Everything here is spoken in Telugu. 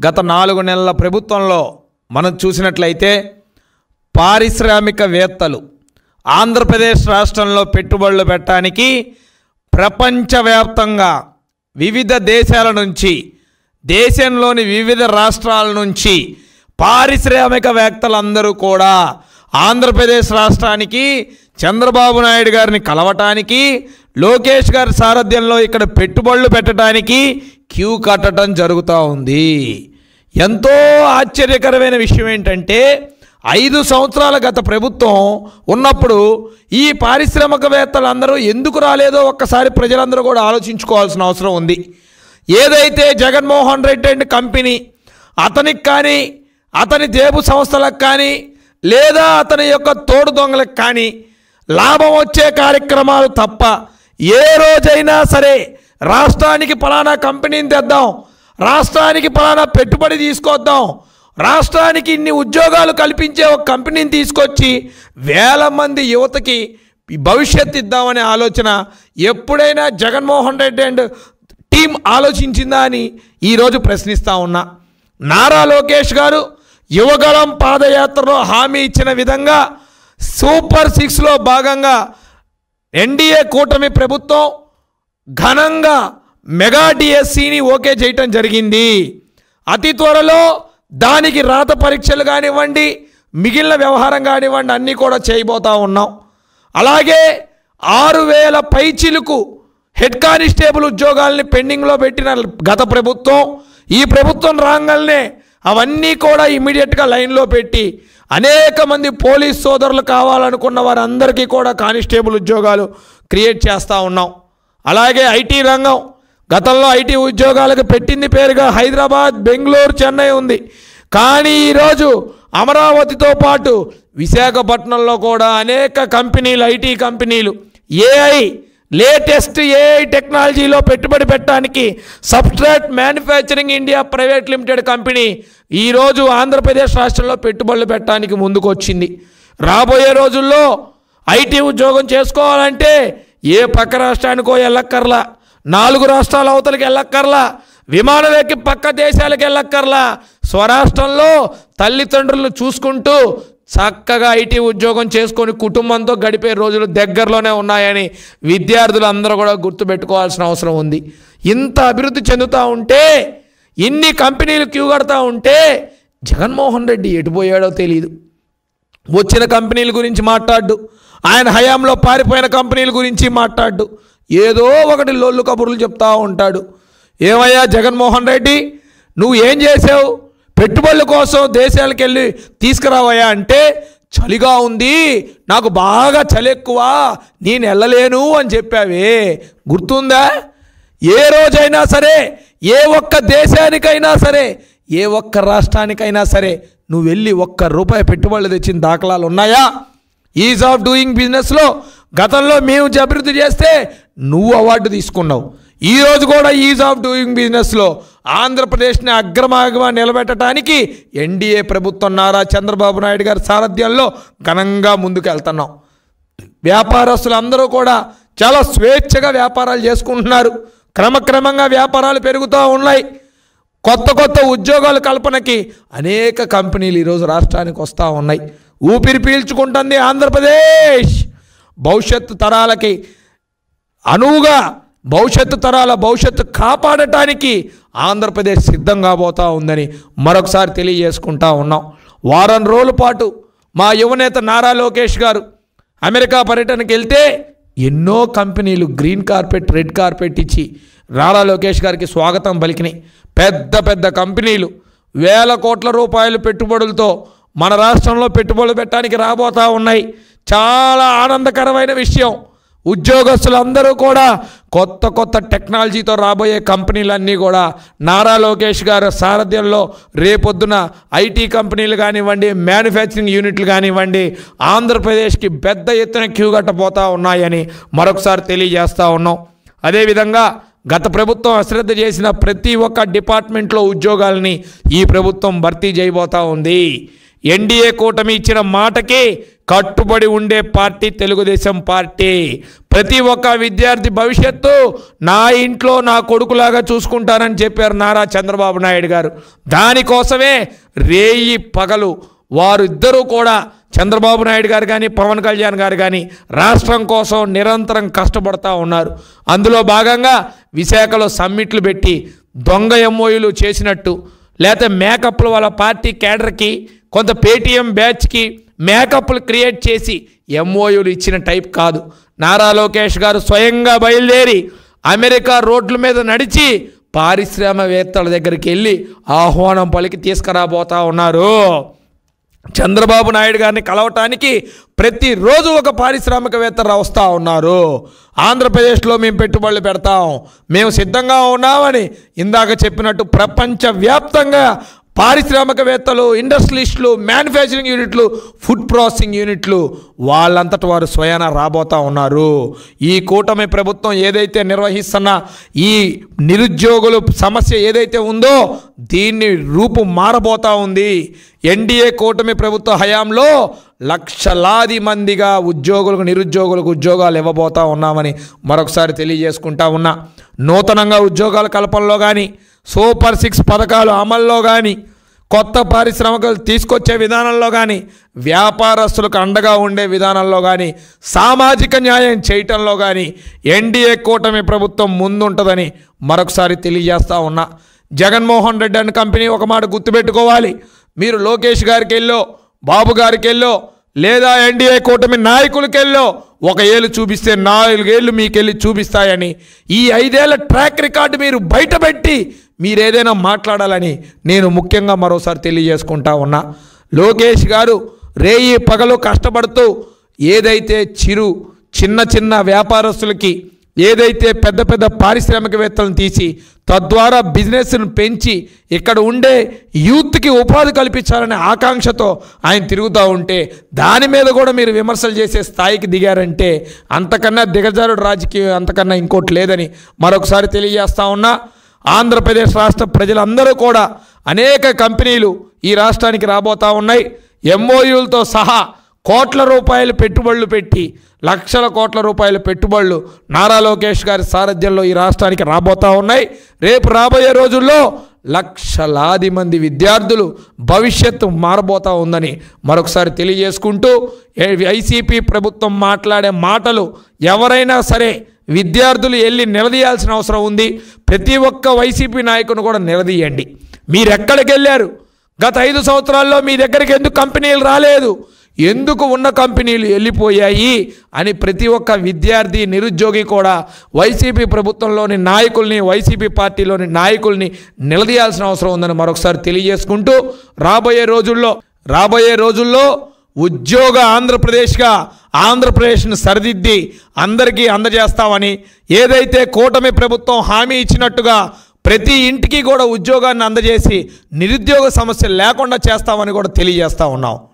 గత నాలుగు నెలల ప్రభుత్వంలో మనం చూసినట్లయితే పారిశ్రామికవేత్తలు ఆంధ్రప్రదేశ్ రాష్ట్రంలో పెట్టుబడులు పెట్టడానికి ప్రపంచవ్యాప్తంగా వివిధ దేశాల నుంచి దేశంలోని వివిధ రాష్ట్రాల నుంచి పారిశ్రామికవేత్తలందరూ కూడా ఆంధ్రప్రదేశ్ రాష్ట్రానికి చంద్రబాబు నాయుడు గారిని కలవటానికి లోకేష్ గారి సారథ్యంలో ఇక్కడ పెట్టుబడులు పెట్టడానికి క్యూ కట్టడం జరుగుతూ ఉంది ఎంతో ఆశ్చర్యకరమైన విషయం ఏంటంటే ఐదు సంవత్సరాల గత ప్రభుత్వం ఉన్నప్పుడు ఈ పారిశ్రామికవేత్తలందరూ ఎందుకు రాలేదో ఒక్కసారి ప్రజలందరూ కూడా ఆలోచించుకోవాల్సిన అవసరం ఉంది ఏదైతే జగన్మోహన్ రెడ్డి అండ్ కంపెనీ అతనికి కానీ అతని జేబు సంస్థలకు కానీ లేదా అతని యొక్క తోడు దొంగలకు కానీ లాభం వచ్చే కార్యక్రమాలు తప్ప ఏ రోజైనా సరే రాష్ట్రానికి పలానా కంపెనీని తెద్దాం రాష్ట్రానికి పలానా పెట్టుబడి తీసుకొద్దాం రాష్ట్రానికి ఇన్ని ఉద్యోగాలు కల్పించే ఒక కంపెనీని తీసుకొచ్చి వేల మంది యువతకి భవిష్యత్తు ఇద్దామనే ఆలోచన ఎప్పుడైనా జగన్మోహన్ రెడ్డి అండ్ టీం ఆలోచించిందా అని ఈరోజు ప్రశ్నిస్తా ఉన్నా నారా లోకేష్ గారు యువగళం పాదయాత్రలో హామీ ఇచ్చిన విధంగా సూపర్ సిక్స్లో భాగంగా ఎన్డీఏ కూటమి ప్రభుత్వం ఘనంగా మెగా డిఎస్సిని ఓకే చేయటం జరిగింది అతి త్వరలో దానికి రాత పరీక్షలు కానివ్వండి మిగిలిన వ్యవహారం కానివ్వండి అన్నీ కూడా చేయబోతా ఉన్నాం అలాగే ఆరు వేల పైచిలుకు హెడ్ కానిస్టేబుల్ ఉద్యోగాల్ని పెండింగ్లో పెట్టిన గత ప్రభుత్వం ఈ ప్రభుత్వం రాగానే అవన్నీ కూడా ఇమీడియట్గా లైన్లో పెట్టి అనేక మంది పోలీస్ సోదరులు కావాలనుకున్న వారందరికీ కూడా కానిస్టేబుల్ ఉద్యోగాలు క్రియేట్ చేస్తూ ఉన్నాం అలాగే ఐటీ రంగం గతంలో ఐటీ ఉద్యోగాలకు పెట్టింది పేరుగా హైదరాబాద్ బెంగళూరు చెన్నై ఉంది కానీ ఈరోజు అమరావతితో పాటు విశాఖపట్నంలో కూడా అనేక కంపెనీలు ఐటీ కంపెనీలు ఏఐ లేటెస్ట్ ఏఐ టెక్నాలజీలో పెట్టుబడి పెట్టడానికి substrate manufacturing India private limited company ఈరోజు ఆంధ్రప్రదేశ్ రాష్ట్రంలో పెట్టుబడులు పెట్టడానికి ముందుకు వచ్చింది రాబోయే రోజుల్లో ఐటీ ఉద్యోగం చేసుకోవాలంటే ఏ పక్క రాష్ట్రానికో వెళ్ళక్కర్లా నాలుగు రాష్ట్రాల అవతలకి వెళ్ళక్కర్లా విమానం ఎక్కి పక్క దేశాలకు వెళ్ళక్కర్లా స్వరాష్ట్రంలో తల్లిదండ్రులను చూసుకుంటూ చక్కగా ఐటీ ఉద్యోగం చేసుకొని కుటుంబంతో గడిపే రోజులు దగ్గరలోనే ఉన్నాయని విద్యార్థులు అందరూ కూడా గుర్తుపెట్టుకోవాల్సిన అవసరం ఉంది ఇంత అభివృద్ధి చెందుతూ ఉంటే ఇన్ని కంపెనీలు క్యూ కడతా ఉంటే జగన్మోహన్ రెడ్డి ఎటుపోయాడో తెలియదు వచ్చిన కంపెనీల గురించి మాట్లాడు ఆయన హయాంలో పారిపోయిన కంపెనీల గురించి మాట్లాడు ఏదో ఒకటి లొల్లు కబుర్లు చెప్తా ఉంటాడు ఏమయ్యా జగన్మోహన్ రెడ్డి నువ్వు ఏం చేసావు పెట్టుబడుల కోసం దేశాలకు వెళ్ళి తీసుకురావయ్యా అంటే చలిగా ఉంది నాకు బాగా చలి ఎక్కువ నేను వెళ్ళలేను అని చెప్పావే గుర్తుందా ఏ రోజైనా సరే ఏ ఒక్క దేశానికైనా సరే ఏ ఒక్క రాష్ట్రానికైనా సరే నువ్వు వెళ్ళి ఒక్క రూపాయి పెట్టుబడులు తెచ్చిన దాఖలాలు ఉన్నాయా ఈజ్ ఆఫ్ డూయింగ్ బిజినెస్లో గతంలో మేము అభివృద్ధి చేస్తే నువ్వు అవార్డు తీసుకున్నావు ఈ రోజు కూడా ఈజ్ ఆఫ్ డూయింగ్ బిజినెస్లో ఆంధ్రప్రదేశ్ని అగ్రమాగమా నిలబెట్టడానికి ఎన్డీఏ ప్రభుత్వం నారా చంద్రబాబు నాయుడు గారి సారథ్యంలో ఘనంగా ముందుకు వెళ్తున్నాం వ్యాపారస్తులు అందరూ కూడా చాలా స్వేచ్ఛగా వ్యాపారాలు చేసుకుంటున్నారు క్రమక్రమంగా వ్యాపారాలు పెరుగుతూ ఉన్నాయి కొత్త కొత్త ఉద్యోగాల కల్పనకి అనేక కంపెనీలు ఈరోజు రాష్ట్రానికి వస్తూ ఉన్నాయి ఊపిరి పీల్చుకుంటుంది ఆంధ్రప్రదేశ్ భవిష్యత్తు తరాలకి అనువుగా భవిష్యత్తు తరాల భవిష్యత్తు కాపాడటానికి ఆంధ్రప్రదేశ్ సిద్ధంగా పోతా ఉందని మరొకసారి తెలియజేసుకుంటా ఉన్నాం వారం రోజుల పాటు మా యువనేత నారా లోకేష్ గారు అమెరికా పర్యటనకి వెళ్తే ఎన్నో కంపెనీలు గ్రీన్ కార్పెట్ రెడ్ కార్పెట్ ఇచ్చి నారా లోకేష్ గారికి స్వాగతం పలికినాయి పెద్ద పెద్ద కంపెనీలు వేల కోట్ల రూపాయలు పెట్టుబడులతో మన రాష్ట్రంలో పెట్టుబడులు పెట్టడానికి రాబోతా ఉన్నాయి చాలా ఆనందకరమైన విషయం ఉద్యోగస్తులందరూ కూడా కొత్త కొత్త టెక్నాలజీతో రాబోయే కంపెనీలన్నీ కూడా నారా లోకేష్ గారి సారథ్యంలో రేపొద్దున ఐటీ కంపెనీలు కానివ్వండి మ్యానుఫ్యాక్చరింగ్ యూనిట్లు కానివ్వండి ఆంధ్రప్రదేశ్కి పెద్ద ఎత్తున క్యూ కట్టబోతా ఉన్నాయని మరొకసారి తెలియజేస్తూ ఉన్నాం అదేవిధంగా గత ప్రభుత్వం అశ్రద్ధ చేసిన ప్రతి ఒక్క డిపార్ట్మెంట్లో ఉద్యోగాలని ఈ ప్రభుత్వం భర్తీ చేయబోతా ఉంది ఎన్డీఏ కూటమి ఇచ్చిన మాటకి కట్టుబడి ఉండే పార్టీ తెలుగుదేశం పార్టీ ప్రతి ఒక్క విద్యార్థి భవిష్యత్తు నా ఇంట్లో నా కొడుకులాగా చూసుకుంటానని చెప్పారు నారా చంద్రబాబు నాయుడు గారు దానికోసమే రేయి పగలు వారు ఇద్దరూ కూడా చంద్రబాబు నాయుడు గారు కానీ పవన్ కళ్యాణ్ గారు కానీ రాష్ట్రం కోసం నిరంతరం కష్టపడతా ఉన్నారు అందులో భాగంగా విశాఖలో సమ్మిట్లు పెట్టి దొంగ ఎంఓయూలు చేసినట్టు లేకపోతే మేకప్లు వాళ్ళ పార్టీ కేడర్కి కొంత పేటీఎం బ్యాచ్కి మేకప్లు క్రియేట్ చేసి ఎంఓయూలు ఇచ్చిన టైప్ కాదు నారా లోకేష్ గారు స్వయంగా బయలుదేరి అమెరికా రోడ్ల మీద నడిచి పారిశ్రామవేత్తల దగ్గరికి వెళ్ళి ఆహ్వానం పలికి తీసుకురాబోతా ఉన్నారు చంద్రబాబు నాయుడు గారిని కలవటానికి ప్రతిరోజు ఒక పారిశ్రామికవేత్త వస్తూ ఉన్నారు ఆంధ్రప్రదేశ్లో మేము పెట్టుబడులు పెడతాం మేము సిద్ధంగా ఉన్నామని ఇందాక చెప్పినట్టు ప్రపంచవ్యాప్తంగా పారిశ్రామికవేత్తలు ఇండస్ట్రియలిస్టులు మ్యానుఫ్యాక్చరింగ్ యూనిట్లు ఫుడ్ ప్రాసెసింగ్ యూనిట్లు వాళ్ళంతట వారు స్వయాన రాబోతా ఉన్నారు ఈ కూటమి ప్రభుత్వం ఏదైతే నిర్వహిస్తున్న ఈ నిరుద్యోగుల సమస్య ఏదైతే ఉందో దీన్ని రూపు మారబోతా ఉంది ఎన్డీఏ కూటమి ప్రభుత్వ హయాంలో లక్షలాది మందిగా ఉద్యోగులకు నిరుద్యోగులకు ఉద్యోగాలు ఇవ్వబోతా ఉన్నామని మరొకసారి తెలియజేసుకుంటా ఉన్నా నూతనంగా ఉద్యోగాల కల్పనలో కానీ సూపర్ సిక్స్ పథకాలు అమల్లో కానీ కొత్త పారిశ్రామికలు తీసుకొచ్చే విధానంలో కానీ వ్యాపారస్తులకు అండగా ఉండే విధానంలో కానీ సామాజిక న్యాయం చేయటంలో కానీ ఎన్డీఏ కూటమి ప్రభుత్వం ముందుంటుందని మరొకసారి తెలియజేస్తా ఉన్నా జగన్మోహన్ రెడ్డి అండ్ కంపెనీ ఒక మాట గుర్తుపెట్టుకోవాలి మీరు లోకేష్ గారికి వెళ్ళో బాబు గారికి వెళ్ళో లేదా ఎన్డీఏ కూటమి నాయకులకి వెళ్ళో ఒక ఏళ్ళు చూపిస్తే నాలుగేళ్ళు మీకెళ్ళి చూపిస్తాయని ఈ ఐదేళ్ల ట్రాక్ రికార్డు మీరు బయటపెట్టి మీరు ఏదైనా మాట్లాడాలని నేను ముఖ్యంగా మరోసారి తెలియజేసుకుంటా ఉన్నా లోకేష్ గారు రేయి పగలు కష్టపడుతూ ఏదైతే చిరు చిన్న చిన్న వ్యాపారస్తులకి ఏదైతే పెద్ద పెద్ద పారిశ్రామికవేత్తలను తీసి తద్వారా బిజినెస్ను పెంచి ఇక్కడ ఉండే యూత్కి ఉపాధి కల్పించాలనే ఆకాంక్షతో ఆయన తిరుగుతూ ఉంటే దాని మీద కూడా మీరు విమర్శలు చేసే స్థాయికి దిగారంటే అంతకన్నా దిగజారుడు రాజకీయం అంతకన్నా ఇంకోటి లేదని మరొకసారి తెలియజేస్తా ఉన్నా ఆంధ్రప్రదేశ్ రాష్ట్ర ప్రజలందరూ కూడా అనేక కంపెనీలు ఈ రాష్ట్రానికి రాబోతా ఉన్నాయి ఎంఓయూలతో సహా కోట్ల రూపాయలు పెట్టుబడులు పెట్టి లక్షల కోట్ల రూపాయల పెట్టుబడులు నారా లోకేష్ గారి సారథ్యంలో ఈ రాష్ట్రానికి రాబోతా ఉన్నాయి రేపు రాబోయే రోజుల్లో లక్షలాది మంది విద్యార్థులు భవిష్యత్తు మారబోతా ఉందని మరొకసారి తెలియజేసుకుంటూ ఐసీపీ ప్రభుత్వం మాట్లాడే మాటలు ఎవరైనా సరే విద్యార్థులు వెళ్ళి నిలదీయాల్సిన అవసరం ఉంది ప్రతి ఒక్క వైసీపీ నాయకుని కూడా నిలదీయండి మీరు ఎక్కడికి వెళ్ళారు గత ఐదు సంవత్సరాల్లో మీ దగ్గరికి ఎందుకు కంపెనీలు రాలేదు ఎందుకు ఉన్న కంపెనీలు వెళ్ళిపోయాయి అని ప్రతి ఒక్క విద్యార్థి నిరుద్యోగి కూడా వైసీపీ ప్రభుత్వంలోని నాయకుల్ని వైసీపీ పార్టీలోని నాయకుల్ని నిలదీయాల్సిన అవసరం ఉందని మరొకసారి తెలియజేసుకుంటూ రాబోయే రోజుల్లో రాబోయే రోజుల్లో ఉద్యోగ ఆంధ్రప్రదేశ్గా ఆంధ్రప్రదేశ్ను సరిదిద్ది అందరికీ అందజేస్తామని ఏదైతే కూటమి ప్రభుత్వం హామీ ఇచ్చినట్టుగా ప్రతి ఇంటికి కూడా ఉద్యోగాన్ని అందజేసి నిరుద్యోగ సమస్య లేకుండా చేస్తామని కూడా తెలియజేస్తా ఉన్నాం